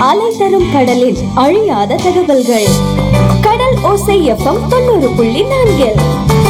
அலை தரும் கடலில் அழியாத தகவல்கள் கடல் ஓசை எஃப்எம் தொண்ணூறு புள்ளி நான்கில்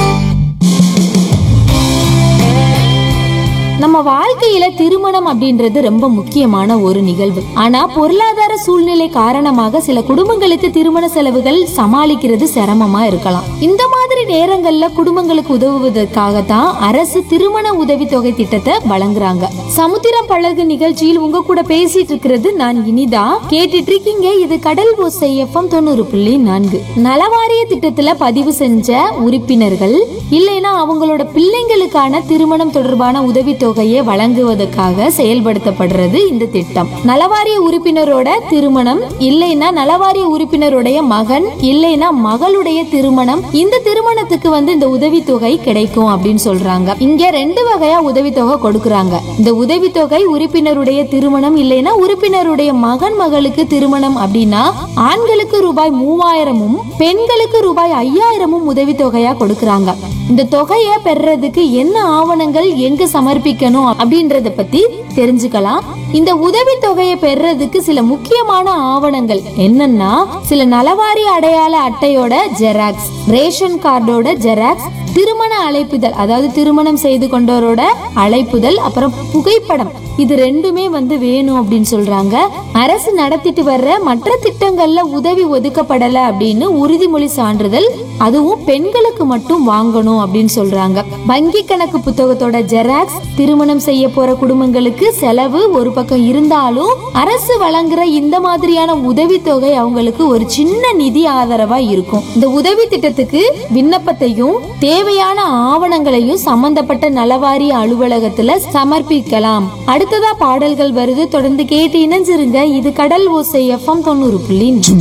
நம்ம வாழ்க்கையில திருமணம் அப்படின்றது ரொம்ப முக்கியமான ஒரு நிகழ்வு ஆனா பொருளாதார சூழ்நிலை காரணமாக சில குடும்பங்களுக்கு திருமண செலவுகள் சமாளிக்கிறது சிரமமா இருக்கலாம் இந்த மாதிரி நேரங்கள்ல குடும்பங்களுக்கு உதவுவதற்காகத்தான் அரசு திருமண உதவித்தொகை திட்டத்தை வழங்குறாங்க சமுத்திரம் பழகு நிகழ்ச்சியில் உங்க கூட பேசிட்டு இருக்கிறது நான் இனிதா கேட்டுட்டு இருக்கீங்க இது கடல் ஓசை எஃப்எம் தொண்ணூறு புள்ளி நான்கு நலவாரிய திட்டத்துல பதிவு செஞ்ச உறுப்பினர்கள் இல்லைன்னா அவங்களோட பிள்ளைங்களுக்கான திருமணம் தொடர்பான உதவித்தொகையை வழங்குவதற்காக செயல்படுத்தப்படுறது இந்த திட்டம் நலவாரிய உறுப்பினரோட திருமணம் இல்லைன்னா நலவாரிய உறுப்பினருடைய மகன் இல்லைன்னா மகளுடைய திருமணம் இந்த திருமணத்துக்கு வந்து இந்த உதவித்தொகை கிடைக்கும் அப்படின்னு சொல்றாங்க இங்க ரெண்டு வகையா உதவித்தொகை கொடுக்கறாங்க இந்த உதவித்தொகை உறுப்பினருடைய திருமணம் இல்லைன்னா உறுப்பினருடைய மகன் மகளுக்கு திருமணம் அப்படின்னா ஆண்களுக்கு ரூபாய் மூவாயிரமும் பெண்களுக்கு ரூபாய் ஐயாயிரமும் உதவித்தொகையா கொடுக்கறாங்க இந்த தொகையை பெறறதுக்கு என்ன ஆவணங்கள் எங்க சமர்ப்பிக்கணும் அப்படின்றத பத்தி தெரிஞ்சுக்கலாம் இந்த உதவி தொகையை பெறறதுக்கு சில முக்கியமான ஆவணங்கள் என்னன்னா சில நலவாரி அடையாள அட்டையோட ஜெராக்ஸ் ரேஷன் கார்டோட ஜெராக்ஸ் திருமண அழைப்புதல் அதாவது திருமணம் செய்து கொண்டவரோட அழைப்புதல் அப்புறம் புகைப்படம் இது ரெண்டுமே வந்து வேணும் அப்படின்னு சொல்றாங்க அரசு நடத்திட்டு வர்ற மற்ற திட்டங்கள்ல உதவி ஒதுக்கப்படல அப்படின்னு உறுதிமொழி சான்றிதழ் அதுவும் பெண்களுக்கு மட்டும் வாங்கணும் அப்படின்னு சொல்றாங்க வங்கி கணக்கு புத்தகத்தோட ஜெராக்ஸ் திருமணம் செய்ய போற குடும்பங்களுக்கு செலவு ஒரு பக்கம் இருந்தாலும் அரசு வழங்குற இந்த மாதிரியான உதவித்தொகை அவங்களுக்கு ஒரு சின்ன நிதி ஆதரவா இருக்கும் இந்த உதவி திட்டத்துக்கு விண்ணப்பத்தையும் தேவையான ஆவணங்களையும் சம்பந்தப்பட்ட நலவாரிய அலுவலகத்துல சமர்ப்பிக்கலாம் அடுத்ததா பாடல்கள் வருது தொடர்ந்து கேட்டு இணைஞ்சிருங்க இது கடல் ஓசை எஃப்எம் தொண்ணூறு புள்ளி